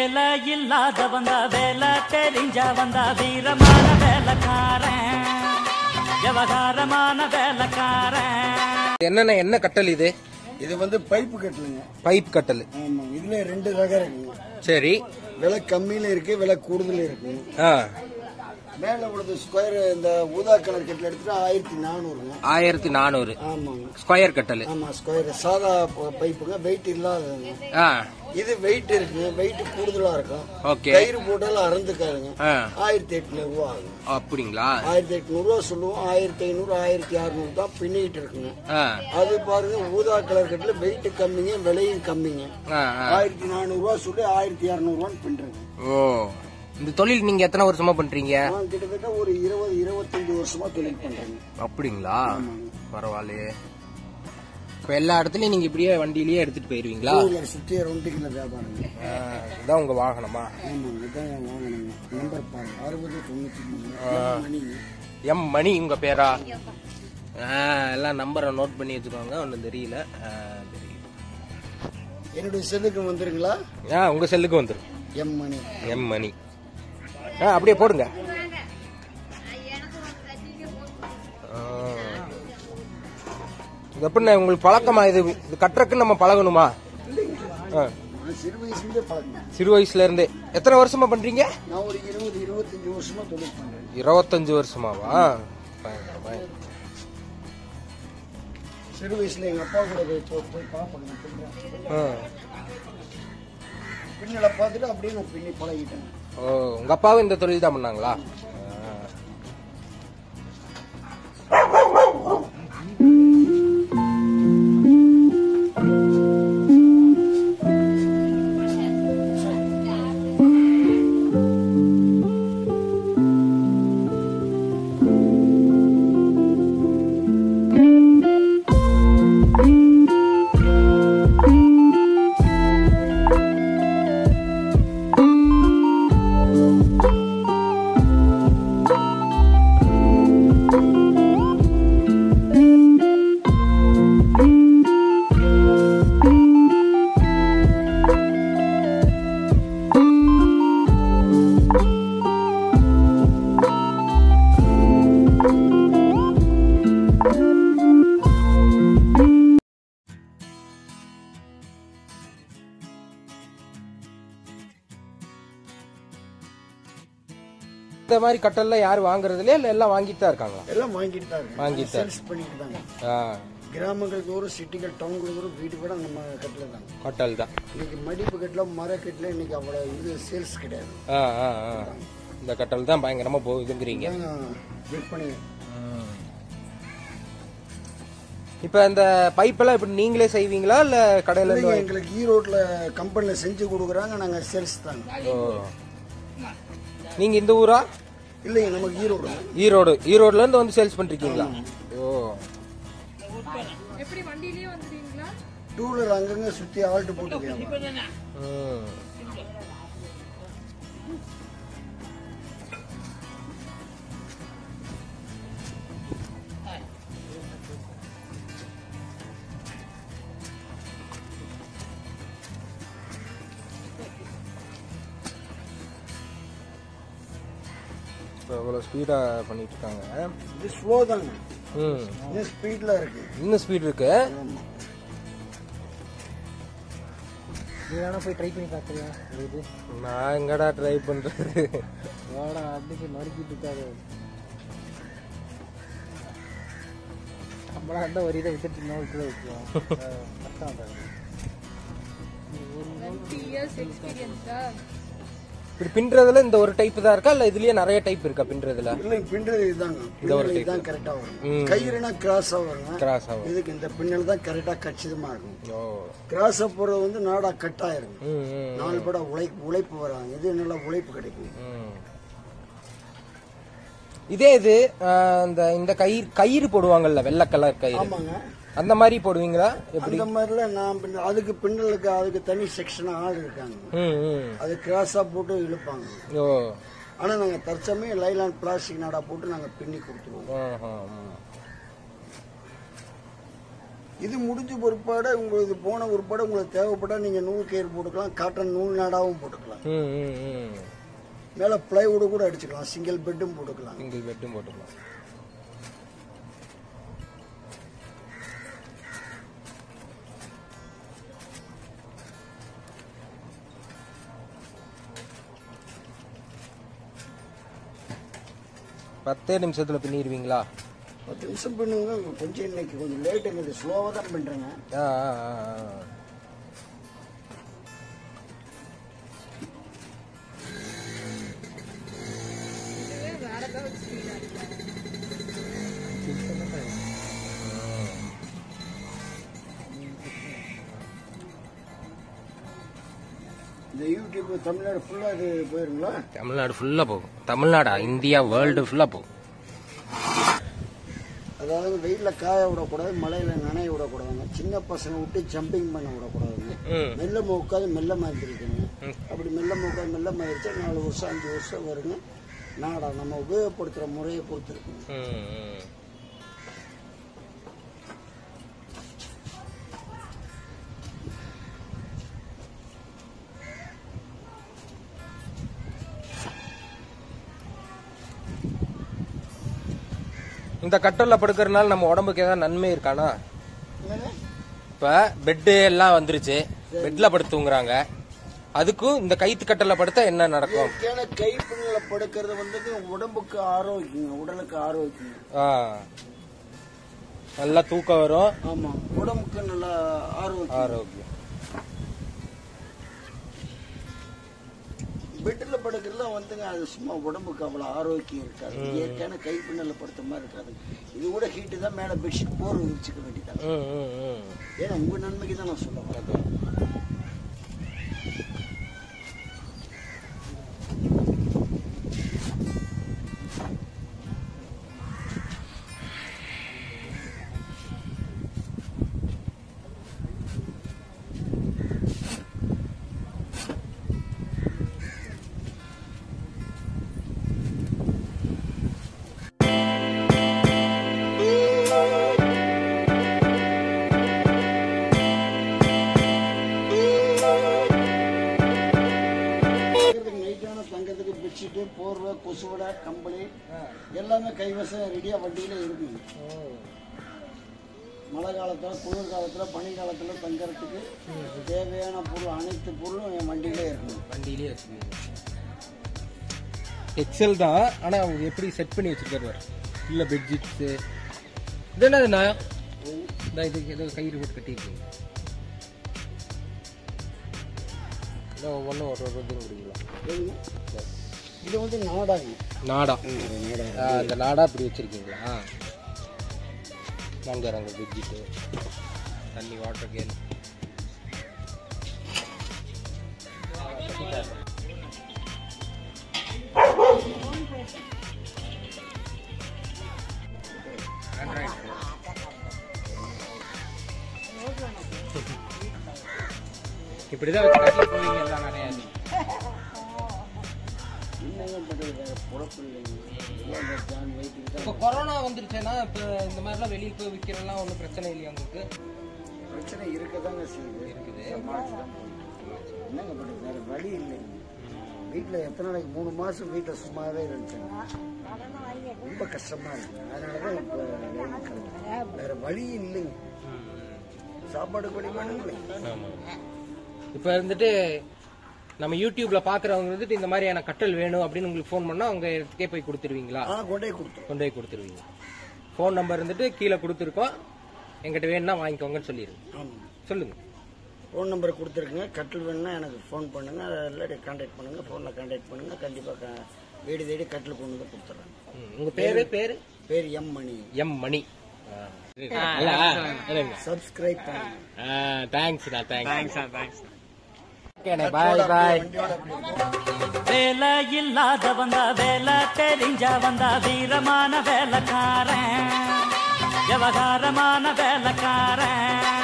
வேலை இல்லாத வந்தா வேலை தெரிஞ்ச வந்தா வீரமான வேலைக்காரன் விவகாரமான வேலைக்காரன் என்னென்ன என்ன கட்டல் இது இது வந்து பைப்பு கட்டலுங்க பைப் கட்டல் ஆமாங்க இதுல ரெண்டு ரகம் இருக்குங்க சரி விலை கம்மியில இருக்கு விலை கூடுதல இருக்குங்க ஆ மேல உள்ளது ஸ்கொயர் இந்த ஊதா கலர் கட்டில் எடுத்துட்டு ஆயிரத்தி நானூறுங்க ஆயிரத்தி நானூறு ஆமாங்க ஸ்கொயர் கட்டல் ஆமா ஸ்கொயர் சாதா ப- பைப்புங்க வெயிட் இல்லாததுங்க ஆ இது வெயிட் இருக்குங்க வெயிட் கூடுதலா இருக்கும் ஓகே கயிறு போட்டாலும் அறந்துக்காதுங்க ஆ ஆயிரத்தி எட்நூறு ரூபா ஆகும் அப்படிங்களா ஆயிரத்தி எட்நூறு ரூபா சொல்லுவோம் ஆயிரத்தி ஐநூறு ஆயிரத்தி அறுநூறு தான் பின்னிட்டு இருக்குங்க ஆ அது பாருங்க ஊதா கலர் கட்டில் வெயிட் கம்மிங்க விலையும் கம்மிங்க ஆ ஆ. ஆயிரத்தி நானூறு ரூபா சொல்லி ஆயிரத்தி இரநூறுவான்னு பின்னுறேங்க ஓ இந்த தொழில் நீங்க எத்தனை வருஷமா பண்றீங்க நான் கிட்டத்தட்ட ஒரு இருபது இருபத்தஞ்சு வருஷமா தொழில் பண்றேங்க அப்படிங்களா பரவாயில்லையே இப்ப எல்லா இடத்துலயும் நீங்க இப்படியே வண்டியிலேயே எடுத்துட்டு போயிருவீங்களா டூ வீலர் சுத்தி ரெண்டு கிலோ வியாபாரங்க ஆ, இதான் உங்க வாகனமா ஆமாங்க இதான் என் வாங்கினேங்க நம்பர் பாருங்க அறுபது தொண்ணூத்தி மூணு மணி எம் மணி உங்க பேரா ஆ, எல்லாம் நம்பரை நோட் பண்ணி வச்சுக்கோங்க ஒன்றும் தெரியல ஆ, தெரியுது. என்னுடைய செல்லுக்கு வந்துருங்களா ஆ உங்க செல்லுக்கு வந்துடும் எம் மணி எம் மணி ஆ அப்படியே போடுங்க ஆ. இது எப்படிண்ணே உங்களுக்கு பழக்கமா இது இது கட்டுறதுக்கு நம்ம பழகணுமா ஆ, நான் சிறு வயசுலேருந்தே பழக்கம் சிறு வயசுல இருந்தே எத்தனை வருஷமா பண்றீங்க நான் ஒரு இருபது இருபத்தஞ்சு வருஷமா தொழில் பண்றேன் இருபத்தஞ்சு வருஷமாவா பயங்கரம், பயங்கரம். சிறு வயசுல எங்க அப்பா கூட போய் போ- போய் பார்ப்பேங்க பின்ன ஆ. பின்னலை பார்த்துட்டு அப்படியே நான் பின்னி பழகிட்டேன் ஓ உங்க அப்பாவும் இந்த தொழில் தான் பண்ணாங்களா ஆ. இந்த மாதிரி கட்டல்லாம் யாரும் வாங்குறது இல்லையா இல்ல எல்லாம் வாங்கிட்டு தான் இருக்காங்களா எல்லாம் வாங்கிட்டு தான் இருக்கேன் வாங்கிட்டு தான். சேல்ஸ் பண்ணிட்டு தாங்க ஆ, கிராமங்கள் தோறும் சிட்டிகள் டவுன்கள் தோறும் வீட்டு கூட நம்ம கட்டில தாங்க கட்டல் தான் இன்னைக்கு மடிப்பு கட்டில மர கட்டில இன்னைக்கு அவ்வளோ இது சேல்ஸ் கிடையாது ஆ, ஆ, ஆ. இந்த கட்டல் தான் பயங்கரமா போகுதுங்கிறீங்க இதான் விற்பனை இப்ப இந்த பைப்பெல்லாம் இப்படி நீங்களே செய்வீங்களா இல்ல கடையில இருந்து இல்லைங்க, எங்களுக்கு ஈரோட்ல கம்பெனில செஞ்சு கொடுக்குறாங்க நாங்க சேல்ஸ் தாங்க வாங்கி- ஓ நீங்க இந்த ஊரா இல்லைங்க நமக்கு ஈரோடு ஈரோடு ஈரோடுல இருந்து வந்து சேல்ஸ் பண்றீங்களா ஓ எப்படி வண்டியிலேயே வந்துடுவீங்களா டூ வீலர் அங்கங்க சுத்தி ஆல்ட்டு போட்டுருக்காங்க ம். இப்போ அவ்வளோ ஸ்பீடாக பண்ணிட்டு இருக்காங்க இது ஸ்லோ தாங்க ம் இது ஸ்பீட்ல இருக்கு இன்னும் ஸ்பீட் இருக்கு ஆமா. நீ வேணா போய் ட்ரை பண்ணி பார்க்குறியா இது நான் எங்கடா ட்ரை பண்றது வாடா அடிச்சு நறுக்கிட்டு இருக்காது நம்மளா இருந்தால் ஒரு இதை வித்துட்டு இன்னொரு கிலோ வைக்குவோம் கரெக்டாக டுவெண்ட்டி இயர்ஸ் எக்ஸ்பீரியன்ஸா இப்படி பின்றதுல இந்த ஒரு டைப் தான் இருக்கா இல்ல இதுலயே நிறைய டைப் இருக்கா பின்றதுல இல்லைங்க பின்னல் இதுதாங்க பின்னல் இதுதான் கரெக்டா வரும் கயிறுனா கிராஸா வருங்க கிராஸ் ஆகும் இதுக்கு இந்த பின்னல் தான் கரெக்டா கச்சிதமா இருக்கும் ஓ கிராஸா போறது வந்து நாடா கட் ஆயிரும் ம், ம், நாலு பட உழைப்பு உழைப்பு வராங்க இது நல்லா உழைப்பு கிடைக்கும் ம். இதே இது ஆஹ், இந்த இந்த கயிறு கயிறு போடுவாங்கல்ல வெள்ளை கலர் கயிறு ஆமாங்க அந்த மாதிரி போடுவீங்களா எப்படி அந்த மாதிரிலாம் நான் பின்ன- அதுக்கு பின்னலுக்கு அதுக்கு தனி செக்ஷன் ஆள் இருக்காங்க ம் ம் அது கிராஸா போட்டு இழுப்பாங்க ஓ ஆனா நாங்க தற்சமயம் லைலான் பிளாஸ்டிக் நாடா போட்டு நாங்க பின்னி கொடுத்துருவோம் ஆஹா, ம். இது முடிஞ்ச பிற்பாடு உங்களுக்கு போன பிற்பாடு உங்களுக்கு தேவைப்பட்டா நீங்க நூல் கயிறு போட்டுக்கலாம் காட்டன் நூல் நாடாவும் போட்டுக்கலாம் ம் ம் ம் மேல பிளைவுட் கூட அடிச்சுக்கலாம் சிங்கிள் பெட்டும் போட்டுக்கலாம் சிங்கிள் பெட்டும் போட்டுக்கலாம் பத்தே நிமிஷத்துல பின்னிடுவீங்களா பத்து நிமிஷம் பண்ணுங்க கொஞ்சம் இன்னைக்கு கொஞ்சம் லேட் எங்களுக்கு ஸ்லோவாக தான் பண்றேங்க ஆ ஆ, ஆ, ஆ. இதுவே வேற ஏதாவது ஸ்பீடா இருக்கு இந்த யூடியூப் தமிழ்நாடு ஃபுல்லா இது போயிருங்களா தமிழ்நாடு ஃபுல்லா போகும் தமிழ்நாடா இந்தியா வேர்ல்டு ஃபுல்லா போகும் அதாவது வெயில்ல காய விடக்கூடாது மழையில நனைய விடக்கூடாதுங்க சின்ன பசங்க விட்டு ஜம்பிங் பண்ண விடக்கூடாதுங்க ம் மெல்ல மோக்காது மெல்ல மாந்திருக்குங்க அப்படி மெல்ல மோக்காது மெல்ல மாறிச்சா நாலு வருஷம் அஞ்சு வருஷம் வருங்க நாடா நம்ம உபயோகப்படுத்துற முறையை பொறுத்து இருக்குங்க ம், ம். இந்த கட்டல்ல படுக்கறதுனால நம்ம உடம்புக்கு ஏதாவது நன்மை இருக்கானா என்னங்க? இப்ப பெட்டு எல்லாம் வந்துருச்சு பெட்ல படுத்து தூங்குறாங்க அதுக்கும் இந்த கைத்து கட்டல்ல படுத்தா என்ன நடக்கும் இயற்கையான கைப்பின்னல படுக்கிறது வந்து உடம்புக்கு ஆரோக்கியங்க உடலுக்கு ஆரோக்கியம் ஆ. நல்லா தூக்கம் வரும் ஆமா உடம்புக்கு நல்லா ஆரோக்கியம் ஆரோக்கியம் பெட்ல படுக்கிறதுல வந்துங்க அது சும்மா உடம்புக்கு அவ்வளவு ஆரோக்கியம் இருக்காது இயற்கையான கைப்பின்னல படுத்த மாதிரி இருக்காது இது கூட ஹீட்டு தான் மேல பெட்ஷீட் போர் விரிச்சுக்க வேண்டியதான் ம், ம், ம். ஏன்னா உங்க நன்மைக்கு தான் நான் சொல்ல வரேன் தங்கறதுக்கு நைட்டான தங்கறதுக்கு பெட்ஷீட்டு போர்வை கொசுவடை கம்பளி எல்லாமே கைவசம் ரெடியா வண்டியில இருக்குங்க மழை காலத்துல குளிர் காலத்துல பனி காலத்துல தங்கறதுக்கு தேவையான பொருள் அனைத்து பொருளும் என் வண்டியிலே இருக்குங்க வண்டியிலே வச்சுக்கோங்க எக்ஸல் தான் ஆனா அவங்க எப்படி செட் பண்ணி வச்சிருக்காரு பாரு. இல்ல பெட்ஷீட்ஸ் இது என்னதுண்ணா இந்த இதுக்கு ஏதோ கயிறு போட்டு கட்டியிருக்கீங்க இதோ ஒவ்வொன்றும் ஒரு ஒரு இது கொடுக்கலாம் சரிங்க? இது வந்து நாடாங்க நாடா நாடா ஆ, இந்த நாடா இப்படி வச்சிருக்கீங்களா வாங்க அங்கே பெட்ஷீட்டு தண்ணி வாட்டர் கேன் இப்படிதான் வச்சு கட்டி போவீங்க எல்லாம் நிறையா என்னங்க பண்றது வேற பொழப்பு இல்லைங்க எல்லாம் இந்த ஜான் வெயிட்டுக்கு தான் இப்போ கொரோனா வந்துருச்சுன்னா இப்போ இந்த மாதிரிலாம் வெளியே போய் விற்கிறலாம் ஒன்றும் பிரச்சனை இல்லையா உங்களுக்கு பிரச்சனை இருக்கதாங்க செய்யுது இருக்குது. சமாளிச்சு தான் போகணும். என்னங்க பண்றது வேற வழி இல்லைங்க வீட்டில் எத்தனை நாளைக்கு மூணு மாசம் வீட்டில் சும்மாவே இருந்துச்சுங்க ரொம்ப கஷ்டமா இருக்கு அதனால தான் இப்போ வேலைக்கு கிளம்புறேன். வேற வழி இல்லைங்க சாப்பாடுக்கு வழி வேணுங்களே இப்போ வந்துட்டு நம்ம யூடியூப்ல பாக்குறவங்க வந்துட்டு இந்த மாதிரியான கட்டல் வேணும் அப்படின்னு உங்களுக்கு ஃபோன் பண்ணா அவங்க இடத்துக்கே போய் கொடுத்துருவீங்களா ஆ கொண்டே கொடுத்துரும் கொண்டு போய் கொடுத்துருவீங்க ஃபோன் நம்பர் வந்துட்டு கீழே கொடுத்துருக்கோம் எங்கிட்ட வேணும்னா வாங்கிக்கோங்கன்னு சொல்லிடுங்க ஆமாம் சொல்லுங்க ஃபோன் நம்பர் கொடுத்துருக்குங்க கட்டில் வேணும்னா எனக்கு ஃபோன் பண்ணுங்க இல்லாட்டி கான்டாக்ட் பண்ணுங்க ஃபோனில் கான்டாக்ட் பண்ணுங்க கண்டிப்பாக தேடி தேடி கட்டில் கொண்டு வந்து கொடுத்துட்றேன் ம், உங்க பேரு பேரு பேர் M Mani M Mani subscribe பண்ணுங்க தேங்க்ஸ்ண்ணா தேங்க்ஸ் ஓகேண்ணே பாய் பாய் வண்டியோட அப்படி இருக்கும். வேலை இல்லாத வந்தா வேலை தெரிஞ்சா வந்தா வீரமான வேலைக்காரன் விவகாரமான வேலைக்காரன்